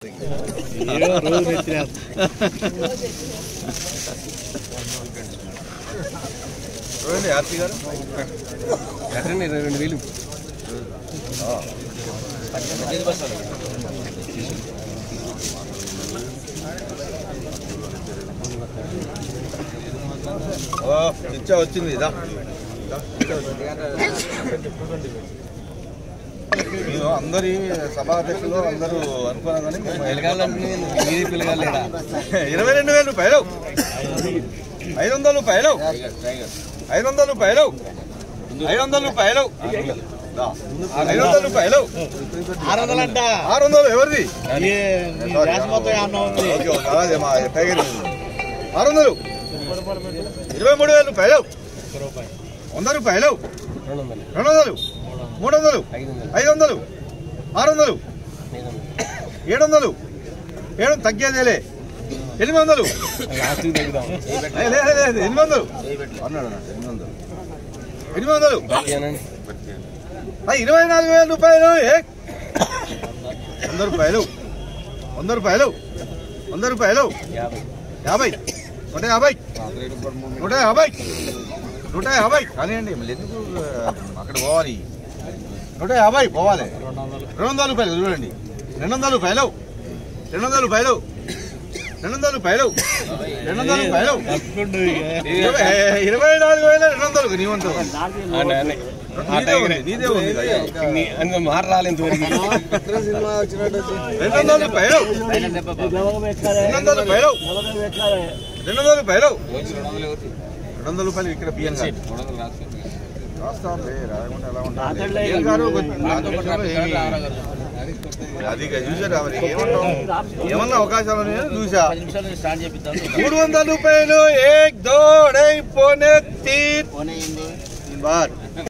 రోజు నెత్తిన చూడండి ఆర్తి గారు కట్టండి ఇరవై రెండు వేలు ఓ ఇచ్చా వచ్చింది ఇదా నేను అందరి సభాధ్యక్షులు అందరూ అనుకున్నాం కానీ మేము పిల్లగాళ్ళంటే మీది పిల్లగాలేడా ఇరవై రెండు వేల రూపాయలు ఐదు వందల రూపాయలు ఐదు వందల రూపాయలు ఐదు వందల రూపాయలు దా. ఐదు వందల రూపాయలు ఆరు వందలంట ఆరు వందలు ఎవరిది ఈ నీ రాసి మొత్తం ఏమన్నా ఉంది ఓకే ఓకే అలాగే మా టైగర్ ఆరు వందలు ఇరవై మూడు వేల రూపాయలు వంద రూపాయలు రెండు వందలు రెండు వందలు మూడు వందలు ఐదు వందలు ఐదు వందలు ఆరు వందలు ఐదు వందలు ఏడు వందలు ఏడు తగ్గేదేలే ఎనిమిది వందలు లాస్ట్ తగ్గుదాం లే, లే, లే, లే, ఎనిమిది వందలు అన్నాడు అన్నాడు, ఎనిమిది వందలు ఎనిమిది వందలు ఏనండి ఆ, ఇరవై నాలుగు వేల రూపాయలు ఏ వంద రూపాయలు వంద రూపాయలు వంద రూపాయలు యాభై యాభై నూట యాభై నూట యాభై నూట యాభై కానివ్వండి మళ్ళీ ఎందుకు ఆ, అక్కడ పోవాలి నూట యాభై పోవాలి రెండు వందల రూపాయలు చూడండి రెండు వందల రూపాయలు రెండు వందల రూపాయలు రెండు వందల రూపాయలు రెండు వందల రూపాయలు తప్పకుండా ఇక. ఇరవై ఇరవై నాలుగు వేల రెండు వందలు నీ వంతు అన్న, అన్న. ఆ నీదే ఉంది, టైగరే. నీదే ఉంది అయ్యా. నీ- అందులో మాట రాలేదు ఇంతవరకు రెండు వందల రూపాయలు రెండు వందల రూపాయలు రెండు వందల రూపాయలు రెండు వందల రూపాయలు ఇక్కడ బియ్యం కాదు. రాస్తాంలే, రాయకుండా ఎలా ఉంటాం? బియ్యం కాదు, కొంచెం నాతో పట్ల ఏమి- అది ఇక చూసారా మరి ఏమంటాం ఏమన్నా అవకాశాలు ఉన్నాయో చూసా మూడు వందల రూపాయలు ఏక్ దో అడై పోనే తీన్ బార్